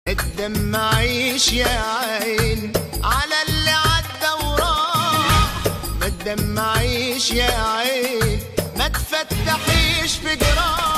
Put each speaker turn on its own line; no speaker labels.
تدمعيش يا عين على اللي عدى وراح ما تدمعيش يا عين ما تفتحيش في جراح